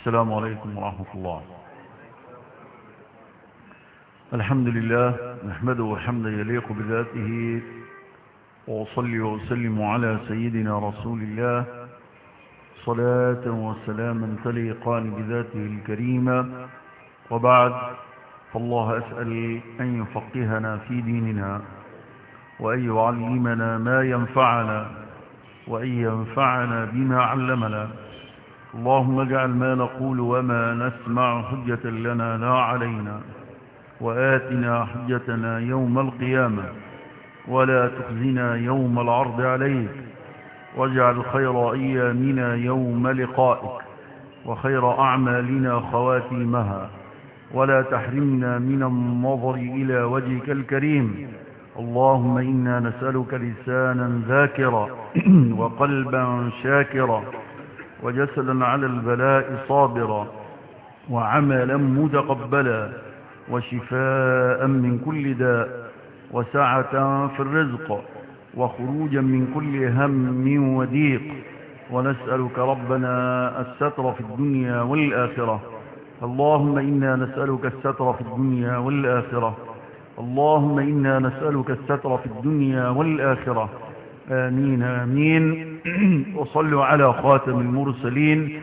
السلام عليكم ورحمة الله الحمد لله نحمده حمدا يليق بذاته وأصلي وأسلم على سيدنا رسول الله صلاة وسلاما تليقان بذاته الكريمة وبعد فالله أسأل أن يفقهنا في ديننا وأن يعلمنا ما ينفعنا وأن ينفعنا بما علمنا اللهم اجعل ما نقول وما نسمع حجة لنا لا علينا وآتنا حجتنا يوم القيامة ولا تخزنا يوم العرض عليك واجعل خير أيامنا يوم لقائك وخير أعمالنا خواتيمها ولا تحرمنا من النظر إلى وجهك الكريم اللهم إنا نسألك لسانا ذاكرا وقلبا شاكرا وجسدا على البلاء صابرا وعملا متقبلا وشفاء من كل داء وسعة في الرزق وخروجا من كل هم وضيق ونسألك ربنا الستر في الدنيا والآخرة اللهم إنا نسألك الستر في الدنيا والآخرة اللهم إنا نسألك الستر في الدنيا والآخرة آمين آمين وصلوا على خاتم المرسلين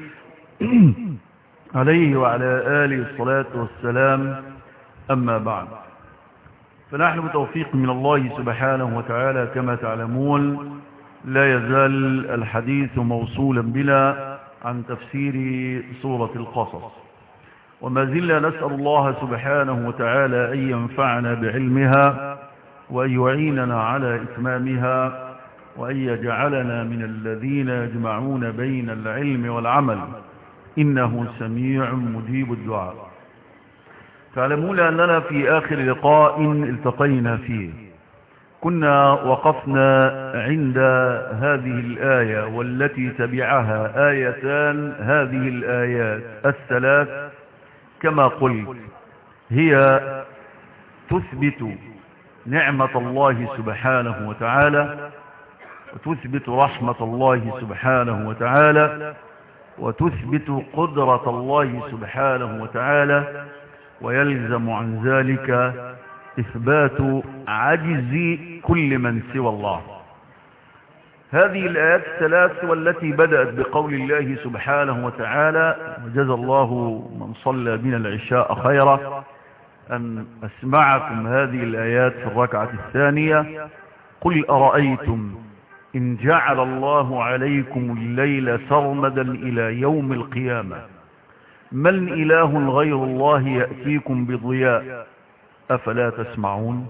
عليه وعلى آله الصلاة والسلام أما بعد فنحن بتوفيق من الله سبحانه وتعالى كما تعلمون لا يزال الحديث موصولا بنا عن تفسير سورة القصص وما زلنا نسأل الله سبحانه وتعالى أن ينفعنا بعلمها وأن يعيننا على إتمامها وأن يجعلنا من الذين يجمعون بين العلم والعمل إنه سميع مجيب الدعاء تعلمون أننا في آخر لقاء التقينا فيه كنا وقفنا عند هذه الآية والتي تبعها آيتان هذه الآيات الثلاث كما قلت هي تثبت نعمة الله سبحانه وتعالى وتثبت رحمة الله سبحانه وتعالى وتثبت قدرة الله سبحانه وتعالى ويلزم عن ذلك إثبات عجز كل من سوى الله هذه الآيات الثلاث والتي بدأت بقول الله سبحانه وتعالى وجزى الله من صلى بنا العشاء خيرا أن أسمعكم هذه الآيات في الركعة الثانية قل أرأيتم إن جعل الله عليكم الليل سرمدا إلى يوم القيامة من إله غير الله يأتيكم بضياء أفلا تسمعون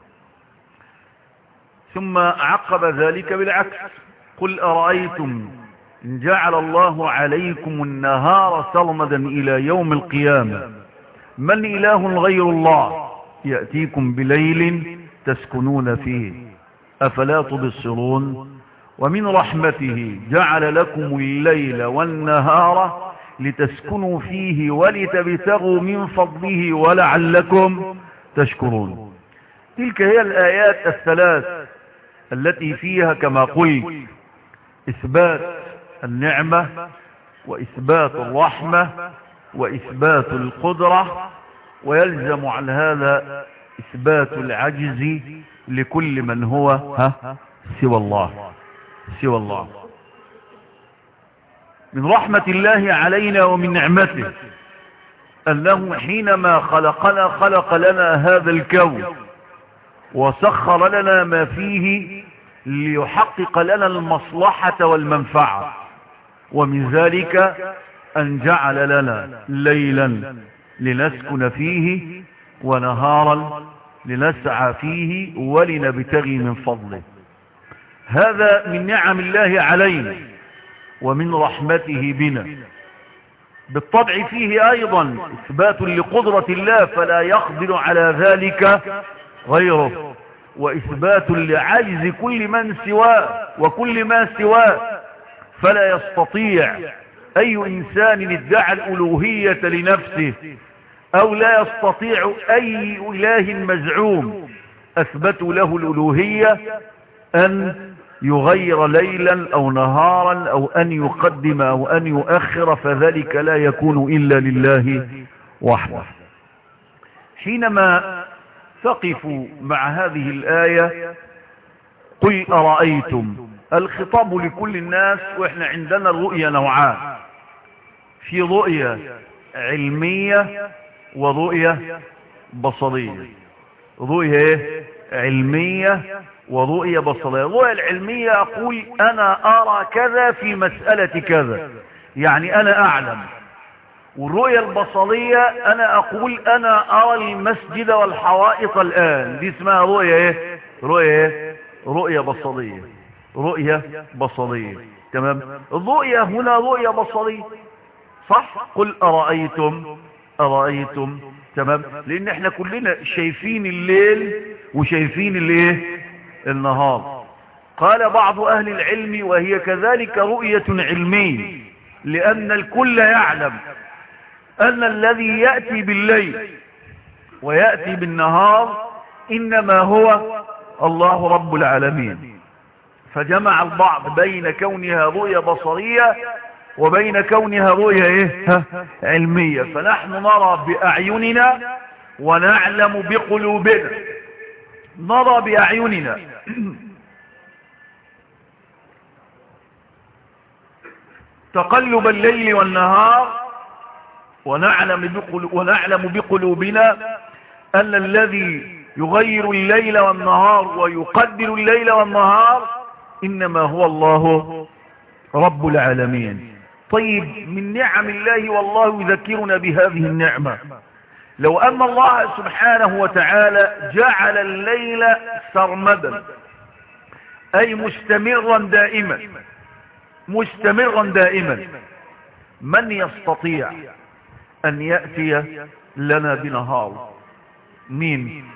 ثم عقب ذلك بالعكس قل أرأيتم إن جعل الله عليكم النهار سرمدا إلى يوم القيامة من إله غير الله يأتيكم بليل تسكنون فيه أفلا تبصرون ومن رحمته جعل لكم الليل والنهار لتسكنوا فيه ولتبتغوا من فضله ولعلكم تشكرون تلك هي الآيات الثلاث التي فيها كما قلت إثبات النعمة وإثبات الرحمة وإثبات القدرة ويلزم عن هذا إثبات العجز لكل من هو ها سوى الله سوى الله من رحمة الله علينا ومن نعمته أنه حينما خلقنا خلق لنا هذا الكون وسخر لنا ما فيه ليحقق لنا المصلحة والمنفعة ومن ذلك أن جعل لنا ليلا لنسكن فيه ونهارا لنسعى فيه ولنبتغي من فضله هذا من نعم الله علينا ومن رحمته بنا بالطبع فيه أيضا إثبات لقدرة الله فلا يقدر على ذلك غيره وإثبات لعجز كل من سواه وكل ما سواه فلا يستطيع أي إنسان ادعى الألوهية لنفسه أو لا يستطيع أي إله مزعوم أثبتوا له الألوهية أن يغير ليلا او نهارا او ان يقدم او ان يؤخر فذلك لا يكون الا لله وحده حينما تقف مع هذه الآية قل أرأيتم الخطاب لكل الناس واحنا عندنا الرؤية نوعان في رؤية علمية ورؤية بصرية رؤية علمية ورؤية بصرية الرؤية العلمية أقول أنا أرى كذا في مسألة كذا يعني أنا أعلم والرؤية البصرية أنا أقول أنا أرى المسجد والحوائط الآن دي اسمها رؤية إيه رؤية إيه رؤية بصرية رؤية بصرية تمام الرؤية هنا رؤية بصرية صح قل أرأيتم أرأيتم تمام لأن احنا كلنا شايفين الليل وشايفين الايه النهار قال بعض أهل العلم وهي كذلك رؤية علمية لأن الكل يعلم أن الذي يأتي بالليل ويأتي بالنهار إنما هو الله رب العالمين فجمع البعض بين كونها رؤية بصرية وبين كونها رؤية إيه؟ علمية فنحن نرى بأعيننا ونعلم بقلوبنا نرى بأعيننا تقلب الليل والنهار ونعلم, بقلو ونعلم بقلوبنا أن الذي يغير الليل والنهار ويقدر الليل والنهار إنما هو الله رب العالمين طيب من نعم الله والله يذكرنا بهذه النعمة لو أن الله سبحانه وتعالى جعل الليل سرمدا أي مستمرا دائما مستمرا دائما من يستطيع أن يأتي لنا بنهار مين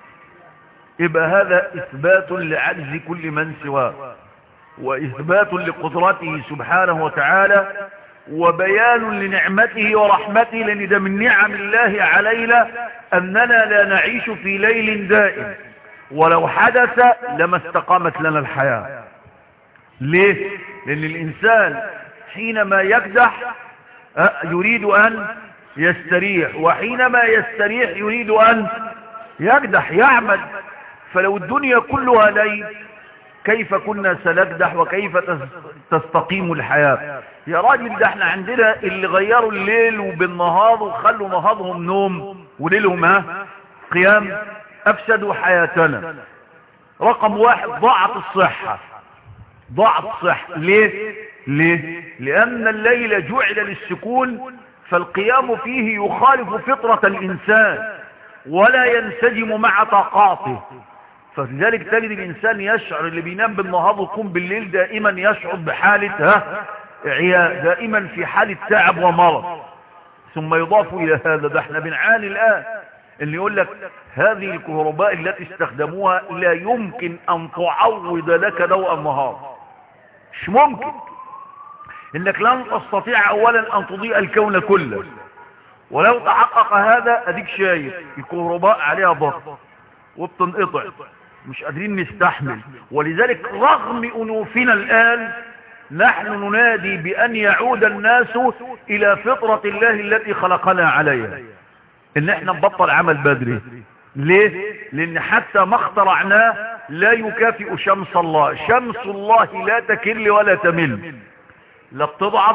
يبقى هذا إثبات لعجز كل من سواه وإثبات لقدرته سبحانه وتعالى وبيان لنعمته ورحمته لأن ده من نعم الله علينا أننا لا نعيش في ليل دائم ولو حدث لما استقامت لنا الحياة ليه؟ لأن الإنسان حينما يكدح يريد أن يستريح وحينما يستريح يريد أن يكدح يعمل فلو الدنيا كلها ليل كيف كنا سنكدح وكيف تستقيم الحياة يا راجل ده احنا عندنا اللي غيروا الليل وبالنهار وخلوا نهارهم نوم وليلهم ها قيام افسدوا حياتنا رقم واحد ضاعت الصحة ضاعت الصحة ليه ليه لان الليل جعل للسكون فالقيام فيه يخالف فطرة الانسان ولا ينسجم مع طاقاته فلذلك تجد الإنسان يشعر اللي بينام بالنهار ويقوم بالليل دائما يشعر بحالة ها عياء دائما في حالة تعب ومرض ثم يضاف إلى هذا ده احنا بنعاني الآن اللي يقول لك هذه الكهرباء التي استخدموها لا يمكن أن تعوض لك ضوء النهار مش ممكن انك لن تستطيع اولا ان تضيء الكون كله ولو تحقق هذا اديك شايف الكهرباء عليها ضغط وبتنقطع مش قادرين نستحمل ولذلك رغم أنوفنا الآن نحن ننادي بأن يعود الناس إلى فطرة الله التي خلقنا عليها إن احنا نبطل عمل بدري ليه؟ لأن حتى ما اخترعناه لا يكافئ شمس الله شمس الله لا تكل ولا تمل لا بتضعف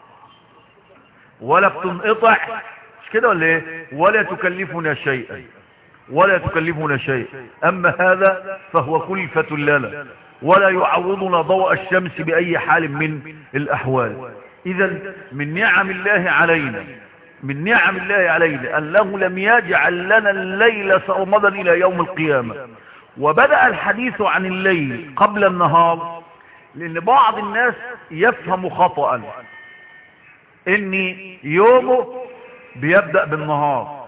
ولا بتنقطع مش كده ولا ايه ولا تكلفنا شيئا ولا تكلفنا شيء أما هذا فهو كلفة لنا ولا يعوضنا ضوء الشمس بأي حال من الأحوال إذا من نعم الله علينا من نعم الله علينا أنه لم يجعل لنا الليل سرمدا إلى يوم القيامة وبدأ الحديث عن الليل قبل النهار لأن بعض الناس يفهم خطأ إن يومه بيبدأ بالنهار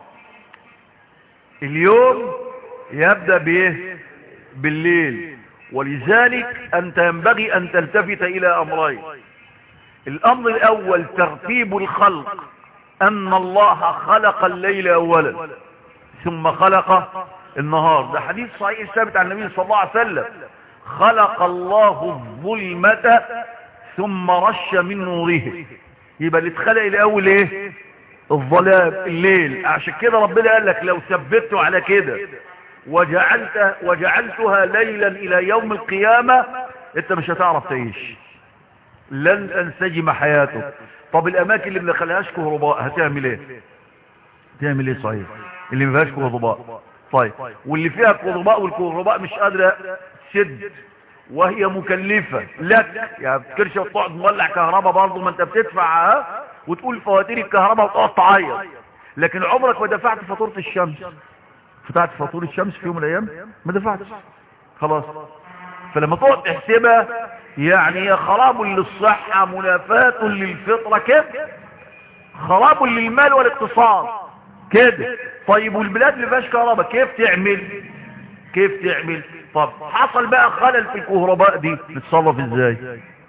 اليوم يبدأ بايه بالليل ولذلك انت ينبغي ان تلتفت الى امرين الامر الاول ترتيب الخلق ان الله خلق الليل اولا ثم خلق النهار ده حديث صحيح ثابت عن النبي صلى الله عليه وسلم خلق الله الظلمة ثم رش من نوره يبقى اللي اتخلق الاول ايه الظلام الليل عشان كده ربنا قال لك لو ثبته على كده وجعلت وجعلتها ليلا الى يوم القيامة انت مش هتعرف تعيش لن انسجم حياتك طب الاماكن اللي ما دخلهاش كهرباء هتعمل ايه تعمل ايه صحيح اللي ما فيهاش كهرباء طيب واللي فيها كهرباء والكهرباء مش قادره تسد وهي مكلفة لك يعني بتكرش تقعد مولع كهرباء برضه ما انت بتدفعها وتقول فواتير الكهرباء وتقعد تعيط لكن عمرك ما دفعت فاتورة الشمس دفعت فاتورة الشمس في يوم من الايام ما دفعتش خلاص فلما تقعد تحسبها يعني هي خراب للصحة منافاة للفطرة كده خراب للمال والاقتصاد كده طيب والبلاد اللي فيهاش كهرباء كيف تعمل كيف تعمل طب حصل بقى خلل في الكهرباء دي نتصرف ازاي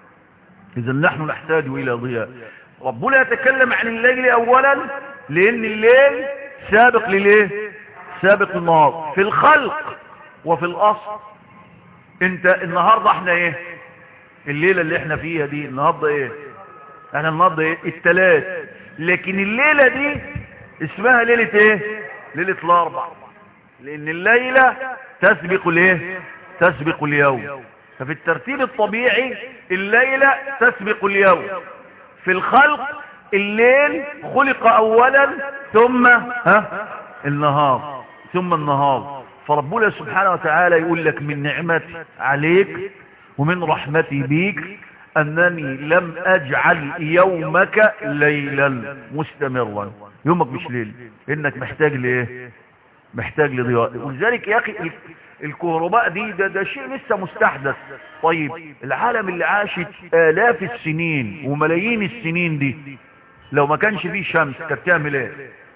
اذا نحن نحتاج الى ضياء ربنا يتكلم عن الليل اولا لان الليل سابق لليه سابق النهار في الخلق وفي الاصل انت النهاردة احنا ايه الليلة اللي احنا فيها دي النهاردة ايه احنا النهاردة ايه التلات لكن الليلة دي اسمها ليلة ايه ليلة الاربع لان الليلة تسبق الايه تسبق اليوم ففي الترتيب الطبيعي الليلة تسبق اليوم في الخلق الليل خلق اولا ثم ها النهار ثم النهار فربنا سبحانه وتعالى يقول لك من نعمتي عليك ومن رحمتي بيك انني لم اجعل يومك ليلا مستمرا يومك مش ليل انك محتاج لايه محتاج لضياء ولذلك يا اخي الكهرباء دي ده, ده شيء لسه مستحدث طيب العالم اللي عاشت الاف السنين وملايين السنين دي لو ما كانش فيه شمس كانت تعمل ايه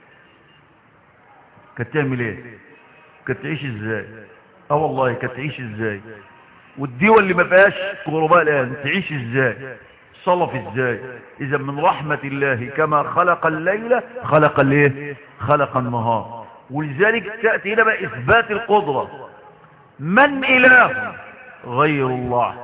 كانت تعمل ايه كانت تعيش ازاي اه والله كانت تعيش ازاي والدول اللي ما فيهاش كهرباء الان تعيش ازاي صلف ازاي اذا من رحمة الله كما خلق الليل خلق الايه خلق النهار ولذلك تأتي هنا بقى اثبات القدرة من اله غير الله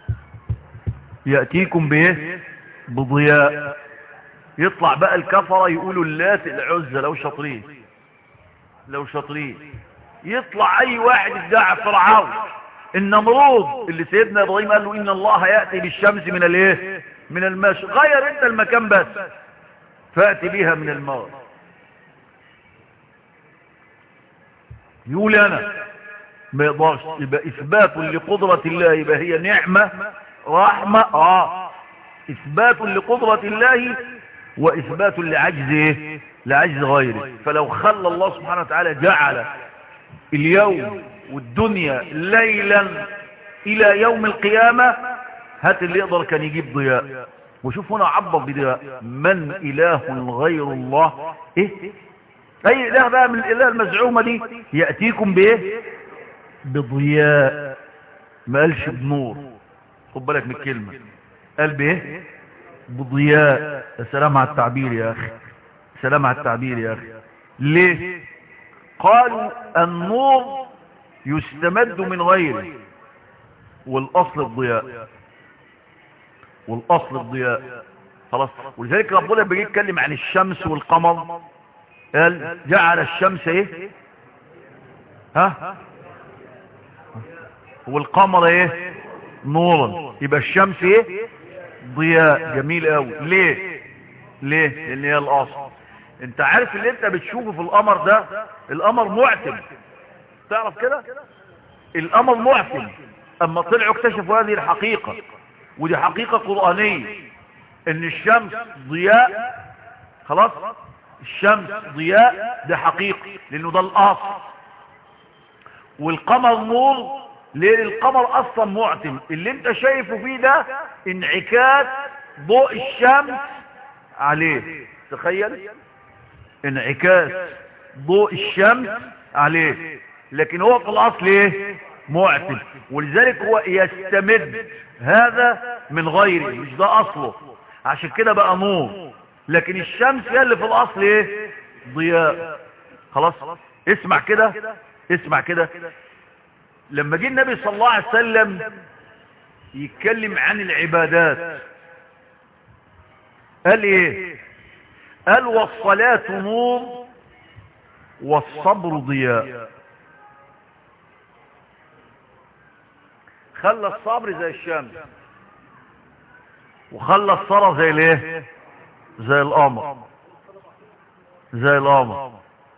يأتيكم بايه بضياء يطلع بقى الكفرة يقولوا اللات العزة لو شاطرين لو شاطرين يطلع اي واحد ادعى فرعون النمرود اللي سيدنا ابراهيم قال له ان الله يأتي بالشمس من الايه من المشرق غير انت المكان بس فأتي بها من المغرب يقول انا ما يقدرش يبقى اثبات لقدرة الله يبقى هي نعمة رحمة اه اثبات لقدرة الله واثبات لعجز ايه لعجز غيره فلو خلى الله سبحانه وتعالى جعل اليوم والدنيا ليلا الى يوم القيامة هات اللي يقدر كان يجيب ضياء وشوف هنا عبر بضياء من اله غير الله ايه اي اله بقى من الاله المزعومة دي يأتيكم بايه بضياء ما قالش بنور خد بالك من الكلمة قال بايه بضياء سلام على التعبير يا اخي سلام على التعبير يا اخي ليه قالوا النور يستمد من غيره والاصل الضياء والاصل الضياء خلاص ولذلك ربنا بيجي يتكلم عن الشمس والقمر قال جعل الشمس ايه ها والقمر ايه نورا يبقى الشمس ايه ضياء جميل قوي ليه ليه لان هي الاصل انت عارف اللي انت بتشوفه في القمر ده القمر معتم تعرف كده القمر معتم اما طلعوا اكتشفوا هذه الحقيقة ودي حقيقة قرآنية ان الشمس ضياء خلاص الشمس ضياء ده حقيقة لانه ده الاصل والقمر نور لان القمر اصلا معتم اللي انت شايفه فيه ده انعكاس ضوء الشمس عليه تخيل انعكاس ضوء الشمس عليه لكن هو في الاصل ايه معتم ولذلك هو يستمد هذا من غيره مش ده اصله عشان كده بقى نور لكن الشمس هي اللي في الاصل ايه ضياء خلاص اسمع كده اسمع كده لما جه النبي صلى الله عليه وسلم يتكلم عن العبادات قال ايه قال والصلاة نور والصبر ضياء خلى الصبر زي الشمس وخلى الصلاة زي الايه زي القمر زي القمر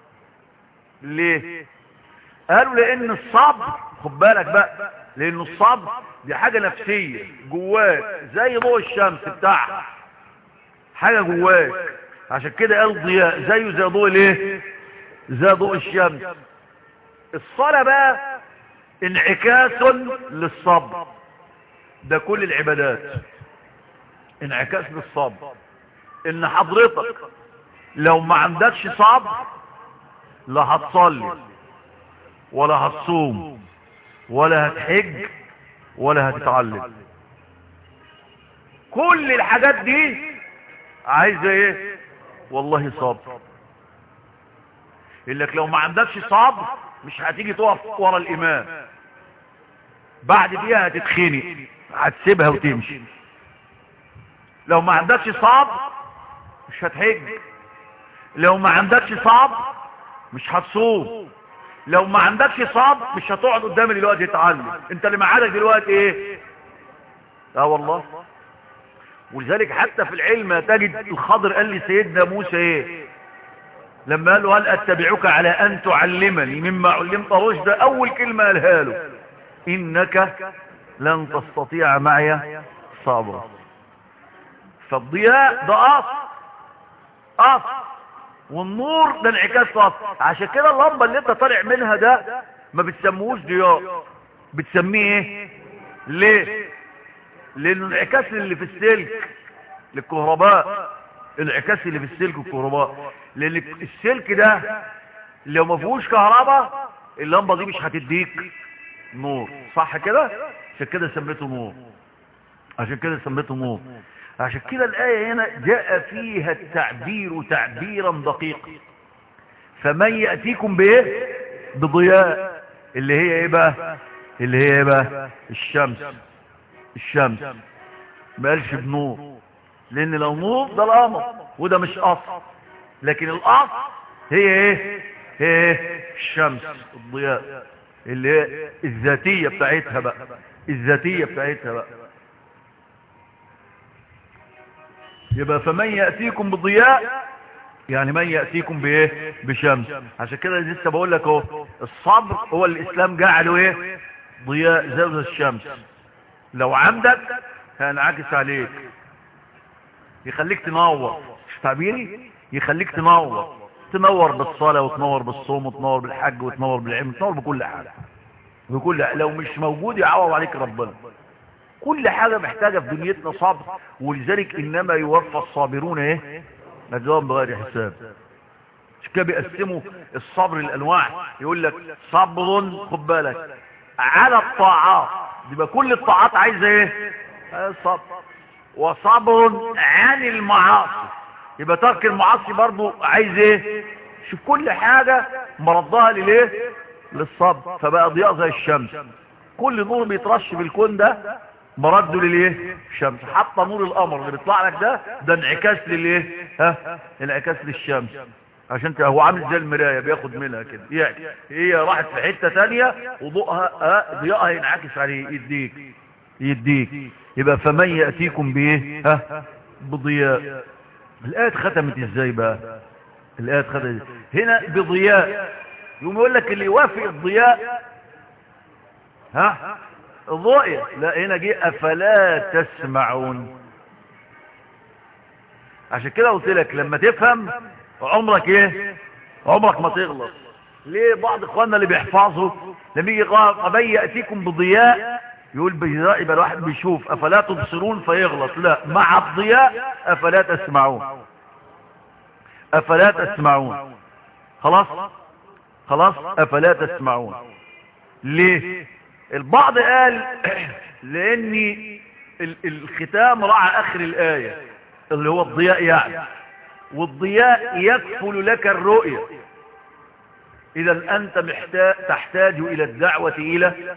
ليه قالوا لان الصبر خد بالك بقى لان الصبر دي حاجة نفسية جواك زي ضوء الشمس بتاعها حاجة جواك عشان كده قال ضياء زيه زي ضوء الايه زي ضوء الشمس الصلاة بقى انعكاس للصبر ده كل العبادات انعكاس للصبر ان حضرتك لو ما عندكش صبر لا هتصلي ولا هتصوم ولا هتحج ولا هتتعلم كل الحاجات دي عايزه ايه والله صبر يقول لك لو ما عندكش صبر مش هتيجي تقف ورا الامام بعد دقيقه هتتخنق هتسيبها وتمشي لو ما عندكش صبر مش هتحج لو ما عندكش صبر مش هتصوم لو ما عندكش صبر مش هتقعد قدامي دلوقتي تتعلم انت اللي معادك دلوقتي ايه اه والله ولذلك حتى في العلم تجد الخضر قال لي سيدنا موسى ايه لما قال له هل اتبعك على ان تعلمني مما علمت رشد اول كلمة قالها له انك لن تستطيع معي صبرا فالضياء ده اصل اصل والنور ده انعكاس اصل عشان كده اللمبه اللي انت طالع منها ده ما بتسموهوش ضياء بتسميه ايه ليه لانه انعكاس اللي في السلك للكهرباء الانعكاس اللي في السلك الكهرباء لان السلك ده لو ما فيهوش كهرباء اللمبه دي مش هتديك نور صح كده عشان كده سميته نور عشان كده سميته نور عشان كده الآية هنا جاء فيها التعبير تعبيرا دقيقا فمن يأتيكم بإيه بضياء اللي هي ايه بقى اللي هي ايه بقى الشمس الشمس ما قالش بنور لان لو نور ده القمر وده مش اصل لكن الاصل هي ايه هي ايه الشمس الضياء اللي هي الذاتية بتاعتها بقى الذاتية بتاعتها بقى يبقى فمن يأتيكم بضياء يعني من يأتيكم بايه بشمس عشان كده لسه بقول لك اهو الصبر هو الاسلام جعله ايه ضياء زي الشمس لو عندك هينعكس عليك يخليك تنور مش تعبيري يخليك تنور تنور بالصلاة وتنور بالصوم وتنور بالحج وتنور بالعلم تنور بكل حاجة بكل حاجة. لو مش موجود يعوض عليك ربنا كل حاجة محتاجة في دنيتنا صبر ولذلك انما يوفى الصابرون ايه اجرهم بغير حساب مش كده بيقسموا الصبر الانواع يقول لك صبر خد بالك على الطاعات يبقى كل الطاعات عايزه ايه صبر وصبر عن المعاصي يبقى ترك المعاصي برضو عايز ايه شوف كل حاجة مردها لليه للصبر فبقى ضياء زي الشمس كل نور بيترش بالكون ده مرده للايه الشمس حتى نور القمر اللي بيطلع لك ده ده انعكاس للايه ها انعكاس للشمس عشان هو عامل زي المرايه بياخد منها كده يعني هي راحت في حته ثانيه وضوءها ها ضياءها ينعكس عليه يديك يديك يبقى فمن ياتيكم بايه ها بضياء الايه ختمت ازاي بقى الايه ختمت هنا بضياء يقوم يقول لك اللي يوافق الضياء ها الرؤية لا هنا جه افلا تسمعون عشان كده قلت لك لما تفهم عمرك ايه عمرك ما تغلط ليه بعض اخواننا اللي بيحفظوا لما يجي قبل ياتيكم بضياء يقول بضياء يبقى الواحد بيشوف افلا تبصرون فيغلط لا مع الضياء افلا تسمعون افلا تسمعون خلاص خلاص افلا تسمعون ليه البعض قال لان الختام راعى اخر الايه اللي هو الضياء يعني والضياء يكفل لك الرؤية اذا انت محتاج تحتاج الى الدعوة الى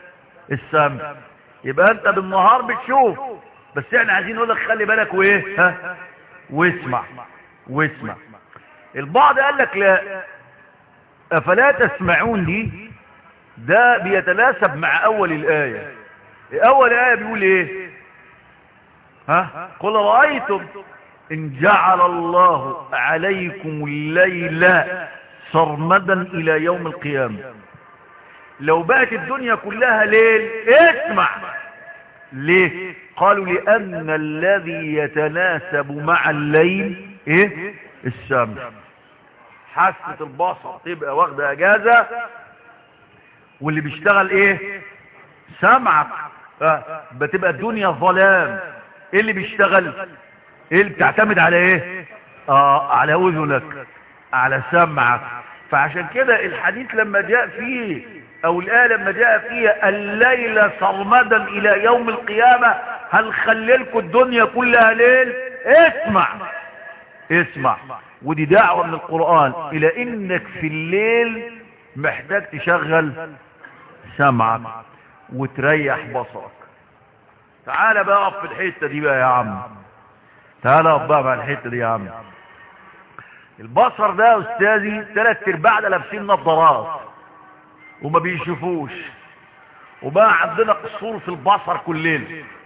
السمع يبقى انت بالنهار بتشوف بس احنا عايزين نقول لك خلي بالك وايه ها واسمع واسمع البعض قال لك لا افلا تسمعون دي ده بيتناسب مع اول الايه اول ايه بيقول ايه ها قل رايتم ان جعل الله عليكم الليل سرمدا الى يوم القيامه لو بقت الدنيا كلها ليل اسمع ليه قالوا لان الذي يتناسب مع الليل ايه السمع حاسه البصر تبقى واخده اجازه واللي بيشتغل ايه سمعك آه. بتبقى الدنيا ظلام ايه اللي بيشتغل ايه اللي بتعتمد على ايه اه على اذنك على سمعك فعشان كده الحديث لما جاء فيه او الآية لما جاء فيه الليل صرمدا الى يوم القيامة هل خللكوا الدنيا كلها ليل اسمع اسمع ودي دعوة من القرآن الى انك في الليل محتاج تشغل سمعك وتريح بصرك تعال بقى اقف في الحتة دي بقى يا عم تعال اقف بقى مع الحتة دي يا عم البصر ده يا استاذي ثلاث ارباع ده لابسين نظارات وما بيشوفوش وبقى عندنا قصور في البصر كلنا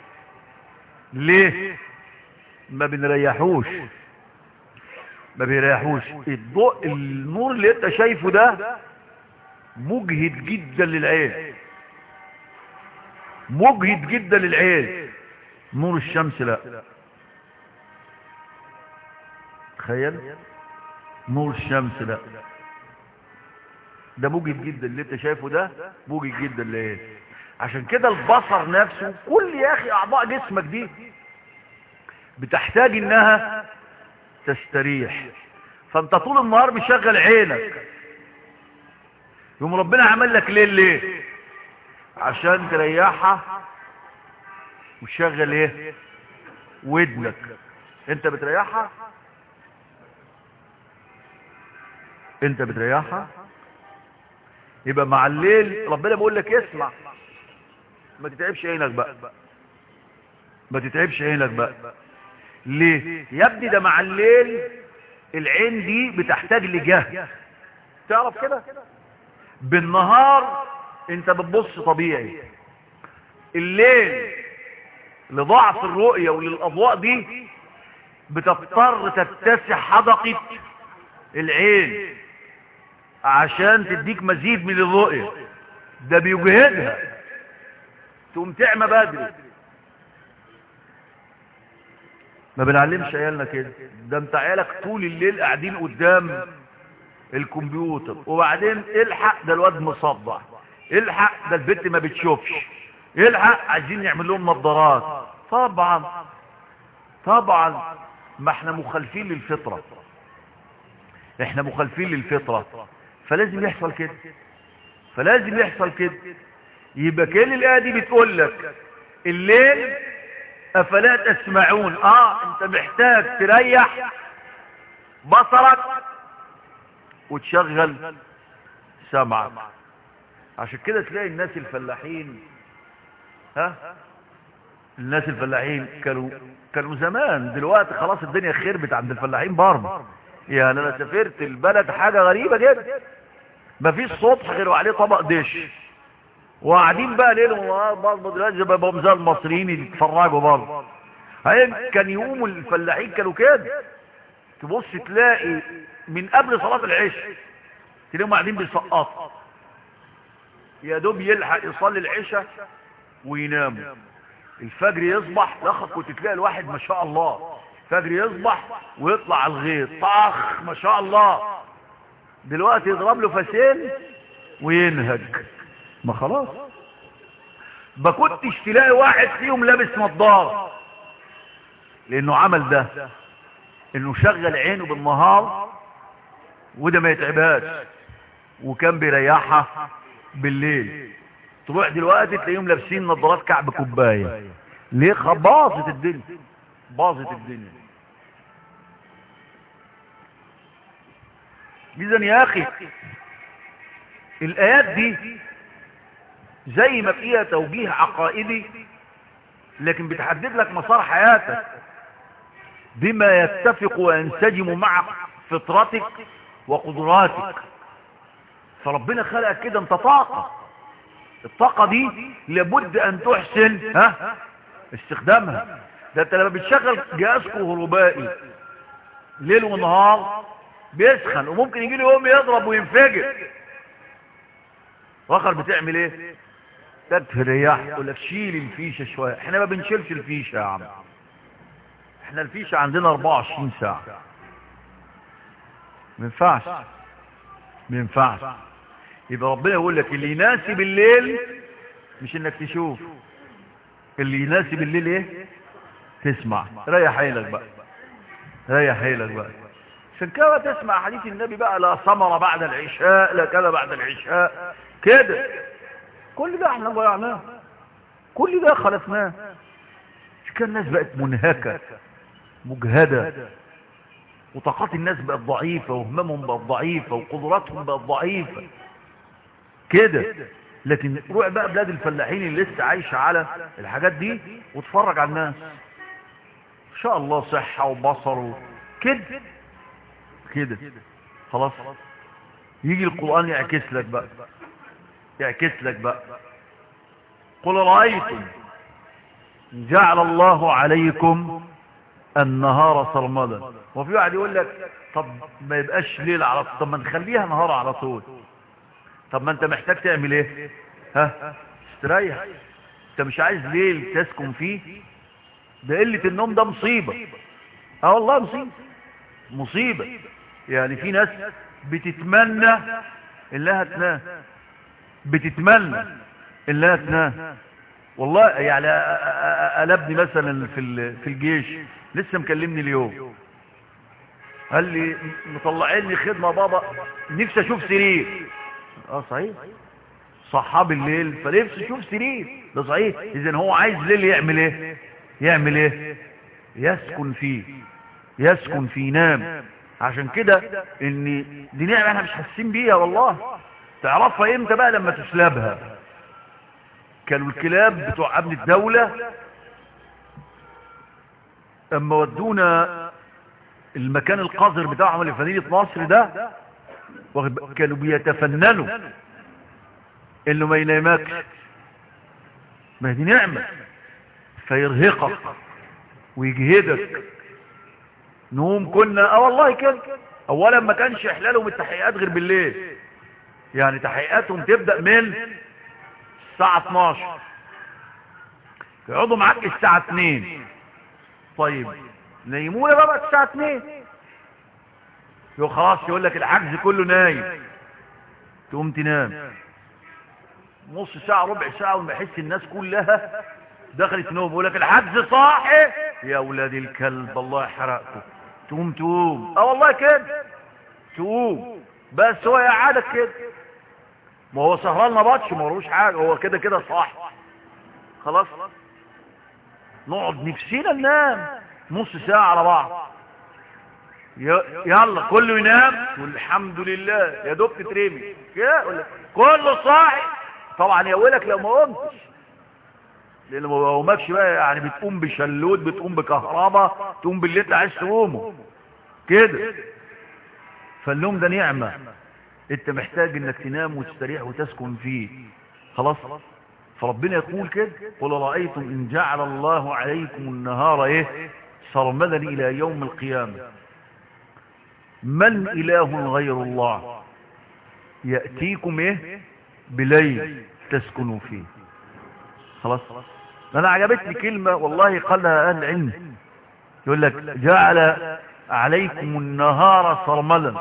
ليه ما بنريحوش ما بيريحوش الضوء النور اللي انت شايفه ده مجهد جدا للعين مجهد جدا للعين نور الشمس لا تخيل نور الشمس لا ده مجهد جدا اللي انت شايفه ده مجهد جدا ليه عشان كده البصر نفسه كل يا اخي اعضاء جسمك دي بتحتاج انها تستريح فانت طول النهار مشغل عينك يوم ربنا عمل لك ليل ليه عشان تريحها وتشغل ايه ودنك انت بتريحها انت بتريحها يبقى مع الليل ربنا بيقول لك اسمع ما تتعبش عينك بقى ما تتعبش عينك بقى ليه يا ابني ده مع الليل العين دي بتحتاج لجهد تعرف كده بالنهار انت بتبص طبيعي الليل لضعف الرؤية وللأضواء دي بتضطر تتسع حدقة العين عشان تديك مزيد من الرؤية ده بيجهدها تقوم تعمى بدري ما بنعلمش عيالنا كده ده انت عيالك طول الليل قاعدين قدام الكمبيوتر وبعدين الحق ده الواد مصدع الحق ده البنت ما بتشوفش الحق عايزين نعمل لهم نظارات طبعا طبعا ما احنا مخالفين للفطرة احنا مخالفين للفطرة فلازم يحصل كده فلازم يحصل كده يبقى كل الآية دي بتقول لك الليل أفلا تسمعون اه انت محتاج تريح بصرك وتشغل سمعك عشان كده تلاقي الناس الفلاحين ها الناس الفلاحين كانوا كانوا زمان دلوقتي خلاص الدنيا خربت عند الفلاحين برضه يعني انا سافرت البلد حاجة غريبة جدا مفيش سطح غير وعليه طبق دش وقاعدين بقى ليل ونهار برضه دلوقتي بقى زي المصريين يتفرجوا برضه هي كان يقوموا الفلاحين كانوا كده تبص تلاقي من قبل صلاة العشاء تلاقيهم قاعدين بيسقطوا يا دوب يلحق يصلي العشاء ويناموا الفجر يصبح لخط كنت تلاقي الواحد ما شاء الله الفجر يصبح ويطلع على الغيط طخ ما شاء الله دلوقتي يضرب له فاسين وينهج ما خلاص ما كنتش تلاقي واحد فيهم لابس نظاره لانه عمل ده انه شغل عينه بالنهار وده ما يتعبهاش وكان بيريحها بالليل تروح دلوقتي تلاقيهم لابسين نظارات كعب كوبايه ليه باظت الدنيا باظت الدنيا اذا يا اخي الايات دي زي ما فيها توجيه عقائدي لكن بتحدد لك مسار حياتك بما يتفق وينسجم مع فطرتك وقدراتك فربنا خلقك كده انت طاقة الطاقة دي لابد ان تحسن ها استخدامها ده انت لما بتشغل جهاز كهربائي ليل ونهار بيسخن وممكن يجي له يوم يضرب وينفجر واخر بتعمل ايه تريح يقول لك شيل الفيشه شويه احنا ما بنشيلش الفيشه يا عم احنا الفيشه عندنا 24 ساعه ما ينفعش ما ينفعش يبقى ربنا يقول لك اللي يناسب الليل مش انك تشوف اللي يناسب الليل ايه تسمع ريح حيلك بقى ريح حيلك بقى عشان كده تسمع حديث النبي بقى لا ثمره بعد العشاء لا كذا بعد العشاء كده كل ده احنا ضيعناه كل ده خلفناه مش كان الناس بقت منهكة مجهدة وطاقات الناس بقت ضعيفة وهممهم بقت ضعيفة وقدراتهم بقت ضعيفة كده لكن روح بقى بلاد الفلاحين اللي لسه عايشة على الحاجات دي وتفرج على الناس ان شاء الله صحة وبصر و... كده كده خلاص يجي القرآن يعكس لك بقى يعكس لك بقى قل رأيتم جعل الله عليكم النهار سرمدا وفي واحد يقول لك طب ما يبقاش ليل على طب ما نخليها نهار على طول طب ما انت محتاج تعمل ايه ها استريح انت مش عايز ليل تسكن فيه ده قلة النوم ده مصيبة اه والله مصيبة مصيبة يعني في ناس بتتمنى انها تنام بتتمنى انها تنام والله يعني قلبني مثلا في في الجيش لسه مكلمني اليوم قال لي مطلعيني خدمه بابا نفسي اشوف سرير اه صحيح صحاب الليل فنفسي اشوف سرير ده صحيح اذا هو عايز ليل يعمل ايه يعمل ايه يسكن فيه يسكن فيه ينام عشان كده ان دي نعمه احنا مش حاسين بيها والله تعرفها امتى بقى لما تسلبها كانوا الكلاب بتوع امن الدولة اما ودونا المكان القذر بتاعهم اللي في مدينة نصر ده كانوا بيتفننوا انه ما ينامكش ما دي نعمة فيرهقك ويجهدك نوم كنا اه والله كده اولا ما كانش احلالهم التحقيقات غير بالليل يعني تحقيقاتهم تبدأ من الساعة 12 يقعدوا معاك الساعة 2 طيب نيمونا بقى الساعة 2 يقول خلاص يقول لك العجز كله نايم تقوم تنام نص ساعة ربع ساعة وما يحس الناس كلها دخلت نوم يقول لك العجز صاحي يا ولاد الكلب الله يحرقكم تقوم تقوم اه والله كده تقوم بس هو يقعدك كده ما هو سهران ما بطش ما وروش حاجه هو كده كده صاحي خلاص نقعد نفسينا ننام نص ساعه على بعض يلا كله ينام والحمد لله يا دوب تترمي كده كله صاحي طبعا يا ويلك لو ما قمتش لان ما قومكش بقى يعني بتقوم بشلوت بتقوم بكهرباء تقوم باللي انت عايز تقومه كده فالنوم ده نعمه انت محتاج انك تنام وتستريح وتسكن فيه خلاص فربنا يقول كده قل رأيتم ان جعل الله عليكم النهار ايه سرمدا الى يوم القيامة من اله غير الله يأتيكم ايه بليل تسكنوا فيه خلاص انا عجبتني كلمة والله قالها اهل العلم يقول لك جعل عليكم النهار سرمدا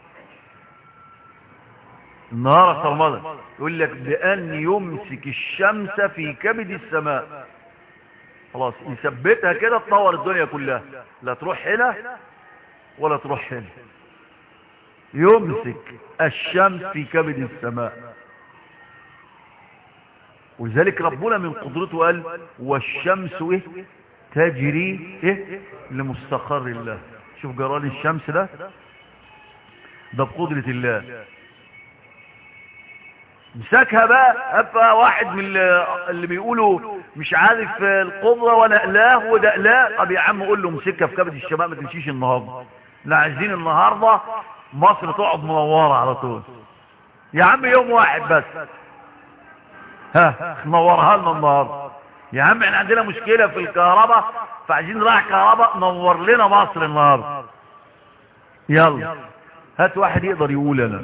النهار سرمدا يقول لك بأن يمسك الشمس في كبد السماء خلاص يثبتها كده تنور الدنيا كلها لا تروح هنا ولا تروح هنا يمسك الشمس في كبد السماء ولذلك ربنا من قدرته قال والشمس ايه تجري ايه لمستقر الله شوف جران الشمس ده ده بقدرة الله مسكها بقى ابقى واحد من اللي اللي بيقولوا مش عارف القدرة ولا اله وده لا طب يا عم قول له مسكها في كبد الشمال ما تمشيش النهارده لا عايزين النهارده مصر تقعد منوره على طول يا عم يوم واحد بس ها نورها لنا النهارده يا عم احنا عندنا مشكله في الكهرباء فعايزين نراعي كهرباء نور لنا مصر النهارده يلا هات واحد يقدر يقول انا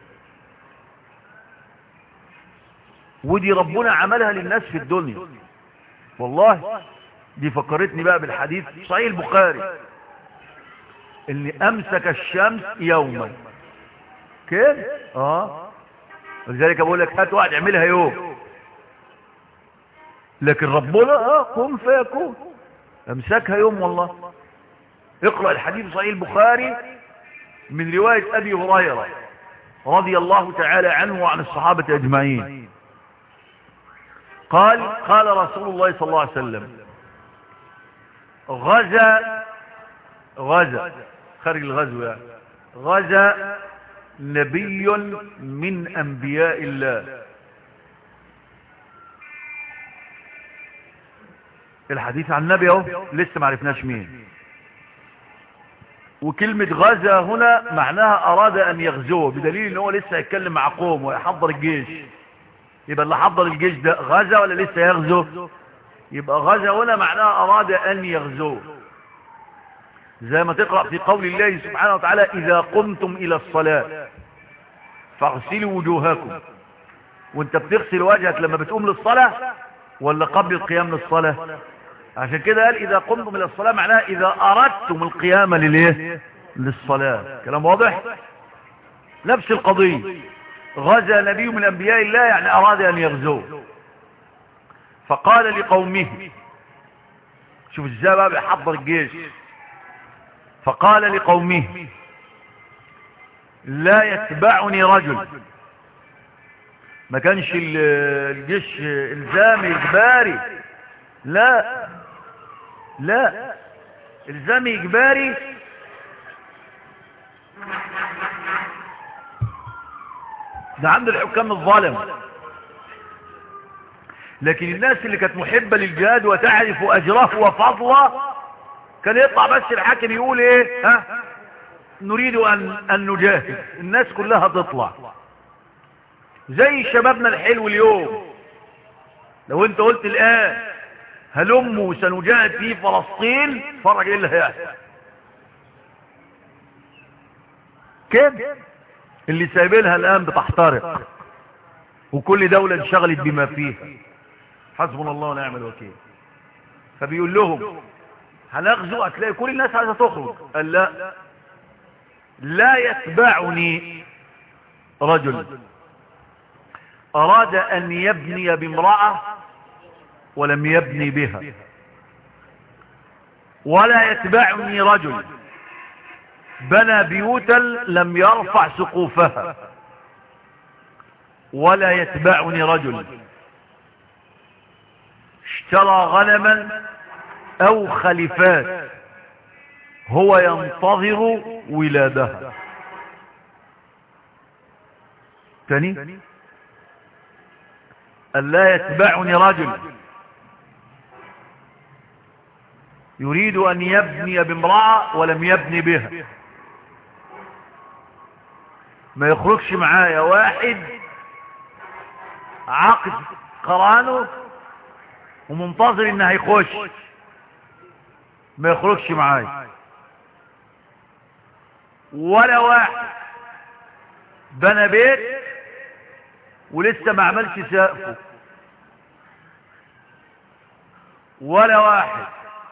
ودي ربنا عملها للناس في الدنيا والله دي فكرتني بقى بالحديث صحيح البخاري اللي امسك الشمس يوما كده اه ولذلك بقول لك هات واحد يعملها يوم لكن ربنا اه كن فيكون امسكها يوم والله اقرأ الحديث صحيح البخاري من رواية ابي هريرة رضي الله تعالى عنه وعن الصحابة اجمعين قال قال رسول الله صلى الله عليه وسلم غزا غزا خارج الغزو يعني غزا نبي من انبياء الله الحديث عن النبي اهو لسه ما عرفناش مين وكلمة غزا هنا معناها اراد ان يغزوه بدليل ان هو لسه هيتكلم مع قوم ويحضر الجيش يبقى اللي حضر الجيش ده غزا ولا لسه يغزو يبقى غزا هنا معناها اراد ان يغزوه زي ما تقرأ في قول الله سبحانه وتعالى اذا قمتم الى الصلاة فاغسلوا وجوهكم وانت بتغسل وجهك لما بتقوم للصلاة ولا قبل القيام للصلاة عشان كده قال اذا قمتم الى الصلاة معناها اذا اردتم القيام لليه للصلاة كلام واضح نفس القضية غزا نبي من انبياء الله يعني اراد ان يغزوه فقال لقومه شوف ازاي بقى بيحضر الجيش فقال لقومه لا يتبعني رجل ما كانش الجيش الزامي اجباري لا لا الزامي اجباري ده عند الحكام الظالم لكن الناس اللي كانت محبة للجهاد وتعرف اجره وفضله كان يطلع بس الحاكم يقول ايه ها نريد ان, أن نجاهد الناس كلها تطلع زي شبابنا الحلو اليوم لو انت قلت الان هلموا سنجاهد في فلسطين فرج ايه اللي هيحصل كده اللي سايبينها الان بتحترق وكل دولة انشغلت بما فيها حسبنا الله ونعم الوكيل فبيقول لهم هنغزو هتلاقي كل الناس عايزة تخرج قال لا لا يتبعني رجل اراد ان يبني بامرأة ولم يبني بها ولا يتبعني رجل بنى بيوتا لم يرفع سقوفها ولا يتبعني رجل اشترى غنما او خلفات هو ينتظر ولادها تاني ألا يتبعني رجل يريد أن يبني بامرأة ولم يبني بها ما يخرجش معايا واحد عقد قرانه ومنتظر انه هيخش ما يخرجش معايا ولا واحد بنى بيت ولسه ما عملش سقفه ولا واحد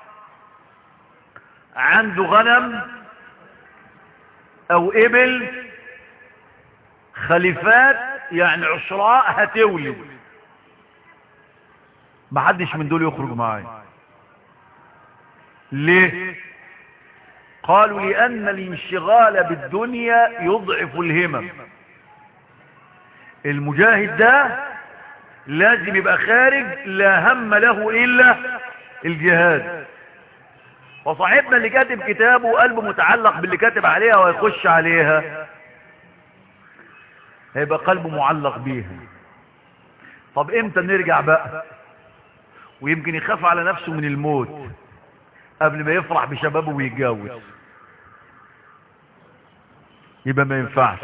عنده غنم او ابل خليفات يعني عشراء هتولد محدش من دول يخرج معايا ليه قالوا لان الانشغال بالدنيا يضعف الهمم المجاهد ده لازم يبقى خارج لا هم له الا الجهاد وصاحبنا اللي كاتب كتابه وقلبه متعلق باللي كاتب عليها ويخش عليها هيبقى قلبه معلق بيها طب امتى نرجع بقى ويمكن يخاف على نفسه من الموت قبل ما يفرح بشبابه ويتجوز يبقى ما ينفعش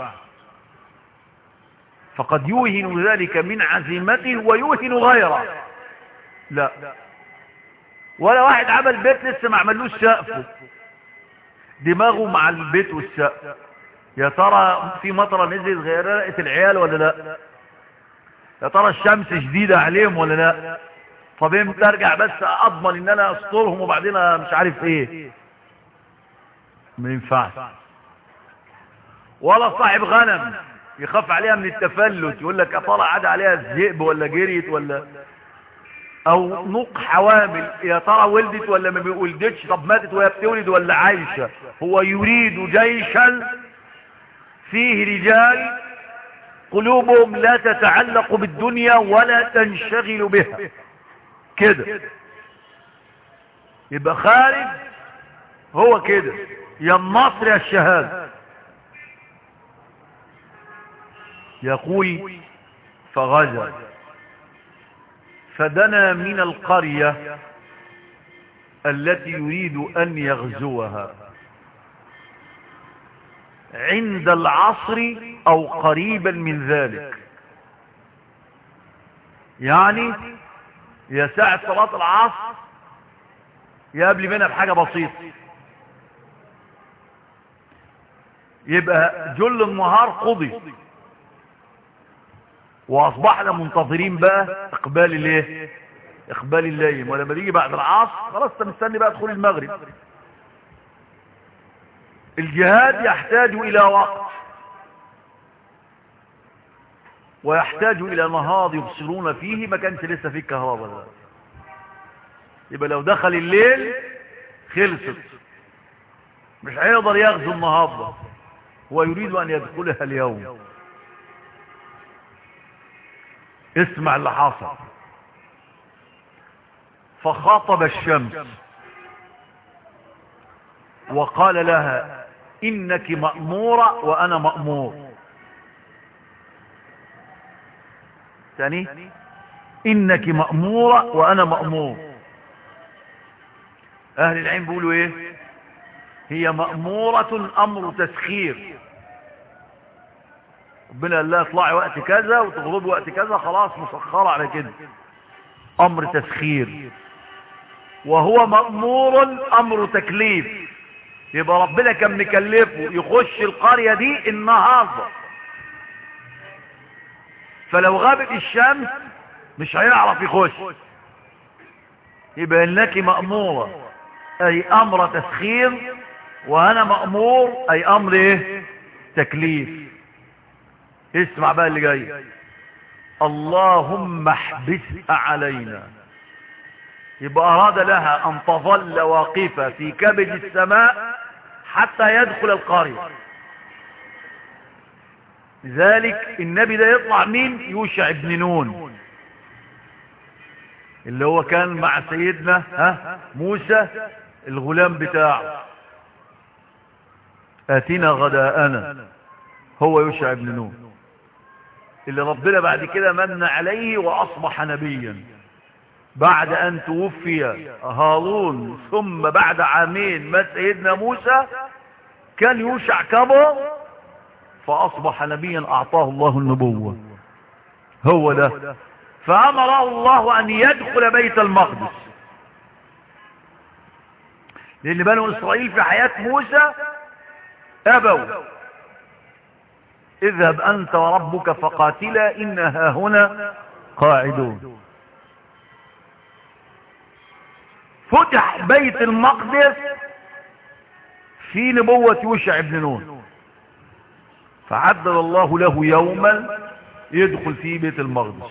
فقد يوهن ذلك من عزيمته ويوهن غيره لا ولا واحد عمل بيت لسه ما عملوش سقفه دماغه مع البيت والسقف يا ترى في مطره نزلت غيرت العيال ولا لا يا ترى الشمس شديده عليهم ولا لا طب امتى ارجع بس اضمن ان انا استرهم وبعدين مش عارف ايه ما ينفعش ولا صاحب غنم يخاف عليها من التفلت يقول لك اطلع عاد عليها الذئب ولا جريت ولا او نوق حوامل يا ترى ولدت ولا ما ولدتش طب ماتت وهي بتولد ولا عايشه هو يريد جيشا فيه رجال قلوبهم لا تتعلق بالدنيا ولا تنشغل بها كده يبقى خارج هو كده يا النصر يا الشهاده يقول فغزا فدنا من القرية التي يريد أن يغزوها عند العصر أو قريبا من ذلك يعني يا ساعة صلاة العصر يا قبل منها بحاجة بسيطة يبقى جل النهار قضي واصبحنا منتظرين بقى اقبال الايه اقبال الليل ولما يجي بعد العصر خلاص انت مستني بقى دخول المغرب الجهاد يحتاج الى وقت ويحتاج الى نهاض يبصرون فيه ما كانش لسه فيه كهرباء يبقى لو دخل الليل خلصت مش هيقدر يغزو النهارده هو يريد ان يدخلها اليوم اسمع اللي حصل فخاطب الشمس وقال لها انك مأمورة وانا مأمور ثاني انك مأمورة وانا مأمور اهل العلم بيقولوا ايه هي مأمورة امر تسخير ربنا قال لها اطلعي وقت كذا وتغربي وقت كذا خلاص مسخرة على كده امر تسخير وهو مأمور امر تكليف يبقى ربنا كان مكلفه يخش القرية دي النهاردة فلو غابت الشمس مش هيعرف يخش يبقى انك مأمورة اي امر تسخير وانا مأمور اي امر ايه تكليف اسمع بقى اللي جاي اللهم احبسها علينا يبقى اراد لها ان تظل واقفة في كبد السماء حتى يدخل القرية لذلك النبي ده يطلع مين يوشع بن نون اللي هو كان مع سيدنا ها موسى الغلام بتاعه اتنا غداءنا هو يوشع بن نون اللي ربنا بعد كده من عليه واصبح نبيا بعد ان توفي هارون ثم بعد عامين مات سيدنا موسى كان يوشع كبر فاصبح نبيا اعطاه الله النبوة هو ده فامره الله ان يدخل بيت المقدس لان بنو اسرائيل في حياة موسى ابوا اذهب انت وربك فقاتلا انها هنا قاعدون فتح بيت المقدس في نبوة يوشع بن نون فعدل الله له يوما يدخل فيه بيت المقدس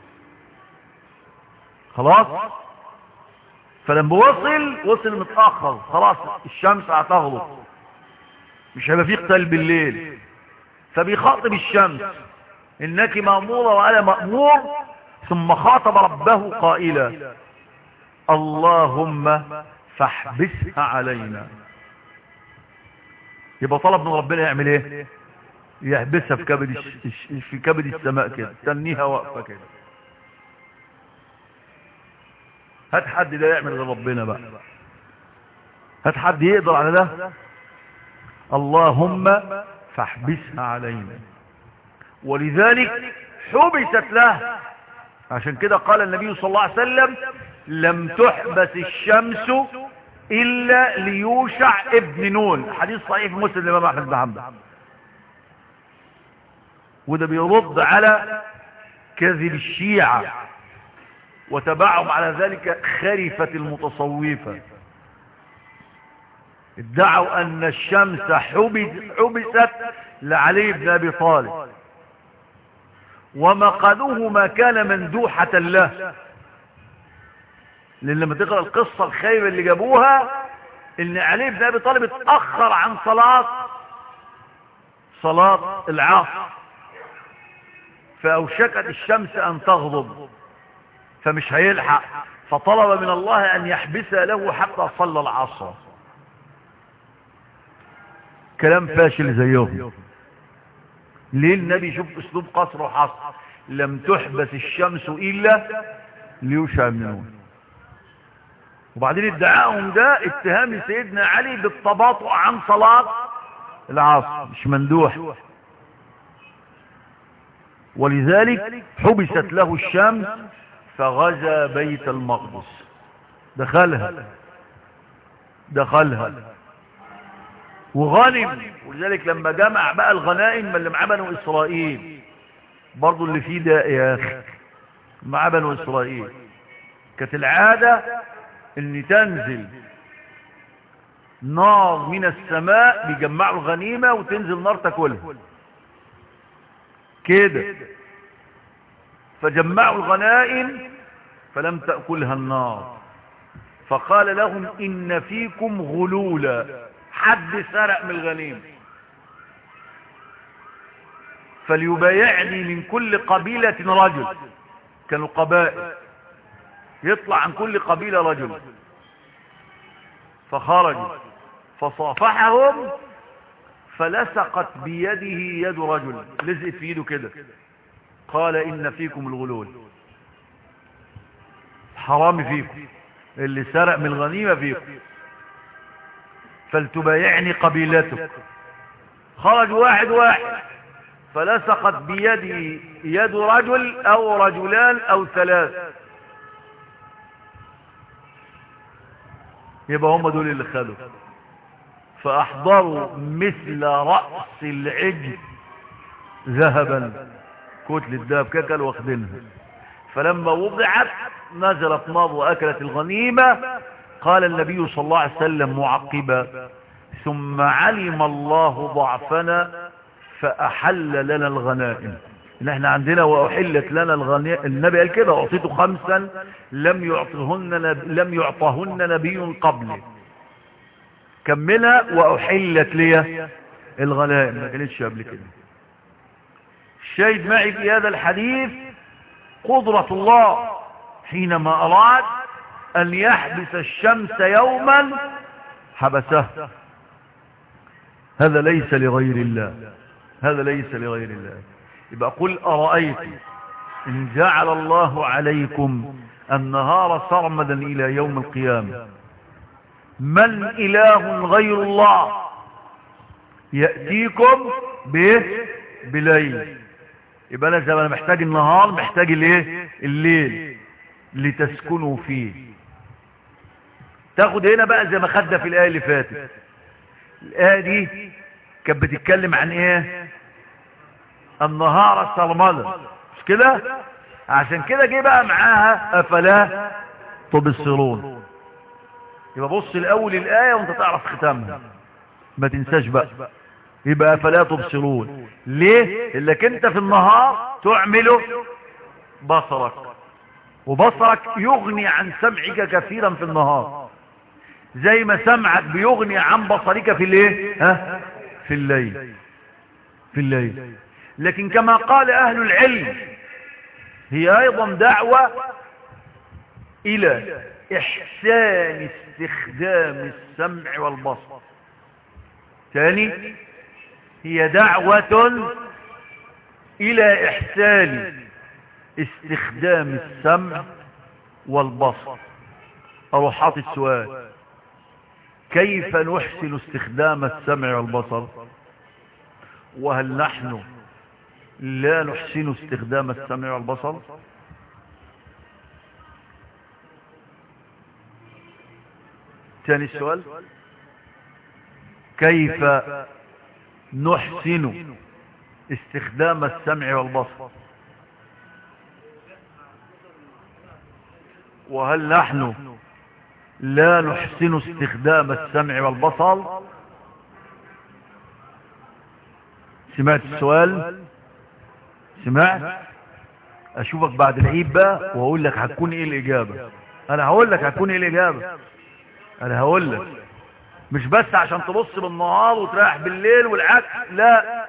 خلاص فلما وصل وصل متأخر خلاص الشمس هتغلط مش هيبقى فيه قتال بالليل فبيخاطب الشمس انك مأمورة وانا مأمور ثم خاطب ربه قائلا اللهم فاحبسها علينا يبقى طلب من ربنا يعمل ايه يحبسها في كبد الش... في كبد السماء كده تنيها واقفه كده هات حد ده يعمل غير ربنا بقى هات حد يقدر على ده اللهم فاحبسها علينا ولذلك حبست له عشان كده قال النبي صلى الله عليه وسلم لم تحبس الشمس إلا ليوشع ابن نون حديث صحيح في مسلم الإمام أحمد بن حنبل وده بيرد على كذب الشيعة وتبعهم على ذلك خرفة المتصوفة ادعوا أن الشمس حبس حبست لعلي بن أبي طالب ومقالوه ما كان مندوحة له لان لما تقرأ القصة الخيبة اللي جابوها ان علي بن ابي طالب اتأخر عن صلاة صلاة العصر فاوشكت الشمس ان تغضب فمش هيلحق فطلب من الله ان يحبس له حتى صلى العصر كلام فاشل زيهم ليه النبي يشوف اسلوب قصر وحصر لم تحبس الشمس الا ليوشع بن نون وبعدين ادعائهم ده اتهام سيدنا علي بالتباطؤ عن صلاة العصر مش مندوح ولذلك حبست له الشمس فغزا بيت المقدس دخلها دخلها وغنم ولذلك لما جمع بقى الغنائم اللي معاه بنو اسرائيل برضو اللي فيه ده يا اخي مع بنو اسرائيل كانت العادة ان تنزل نار من السماء بيجمعوا الغنيمة وتنزل نار تاكلها كده فجمعوا الغنائم فلم تأكلها النار فقال لهم إن فيكم غلولا حد سرق من الغنيمة فليبايعني من كل قبيلة رجل كانوا قبائل يطلع عن كل قبيلة رجل فخرجوا فصافحهم فلسقت بيده يد رجل لزقت في يده كده قال إن فيكم الغلول حرام فيكم اللي سرق من الغنيمة فيكم فلتبايعني قبيلتك خرج واحد واحد فلسقت بيده يد رجل او رجلان او ثلاث يبقى هم دول اللي خدوا فاحضروا مثل رأس العجل ذهبا كتل الذهب ككل واخدينها فلما وضعت نزلت نار واكلت الغنيمة قال النبي صلى الله عليه وسلم معقبا ثم علم الله ضعفنا فأحل لنا الغنائم ان احنا عندنا واحلت لنا الغنائم النبي قال كده اعطيته خمسا لم يعطهن نب... لم يعطهن نبي قبلي كملها واحلت لي الغنائم ما كانتش قبل كده الشاهد معي في هذا الحديث قدرة الله حينما اراد ان يحبس الشمس يوما حبسه هذا ليس لغير الله هذا ليس لغير الله يبقى قل أرأيت إن جعل الله عليكم النهار سرمدا إلى يوم القيامة من إله غير الله يأتيكم به بليل يبقى أنا زي ما أنا محتاج النهار محتاج الايه الليل لتسكنوا فيه تاخد هنا بقى زي ما خدنا في الآية اللي فاتت الآية دي كانت بتتكلم عن ايه النهار السرمدة مش كده عشان كده جه بقى معاها افلا تبصرون يبقى بص الاول الايه وانت تعرف ختامها ما تنساش بقى يبقى افلا تبصرون ليه لك انت في النهار تعمل بصرك وبصرك يغني عن سمعك كثيرا في النهار زي ما سمعك بيغني عن بصرك في الايه ها في الليل في الليل لكن كما قال اهل العلم هي ايضا دعوة الى احسان استخدام السمع والبصر ثاني هي دعوة الى احسان استخدام السمع والبصر اروح حاطط السؤال كيف نحسن استخدام السمع والبصر وهل نحن لا نحسن استخدام السمع والبصر ثاني السؤال كيف نحسن استخدام السمع والبصر وهل نحن لا نحسن استخدام السمع والبصر سمعت السؤال سمعت اشوفك بعد العيد بقى واقول لك هتكون ايه الاجابة انا هقول لك هتكون ايه الاجابة انا هقول لك مش بس عشان تبص بالنهار وتريح بالليل والعكس لا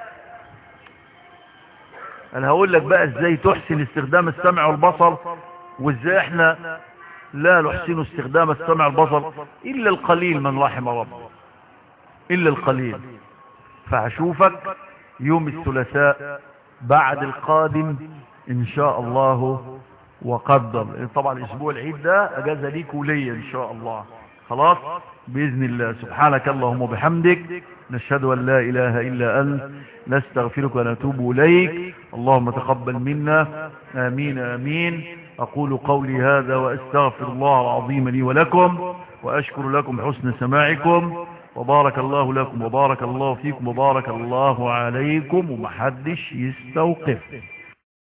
انا هقول لك بقى ازاي تحسن استخدام السمع والبصر وازاي احنا لا نحسن استخدام السمع والبصر الا القليل من رحم ربه الا القليل فهشوفك يوم الثلاثاء بعد القادم ان شاء الله وقدر طبعا الاسبوع العيد ده اجازه ليك وليا ان شاء الله خلاص باذن الله سبحانك اللهم وبحمدك نشهد ان لا اله الا انت نستغفرك ونتوب اليك اللهم تقبل منا امين امين اقول قولي هذا واستغفر الله العظيم لي ولكم واشكر لكم حسن سماعكم وبارك الله لكم وبارك الله فيكم وبارك الله عليكم ومحدش يستوقف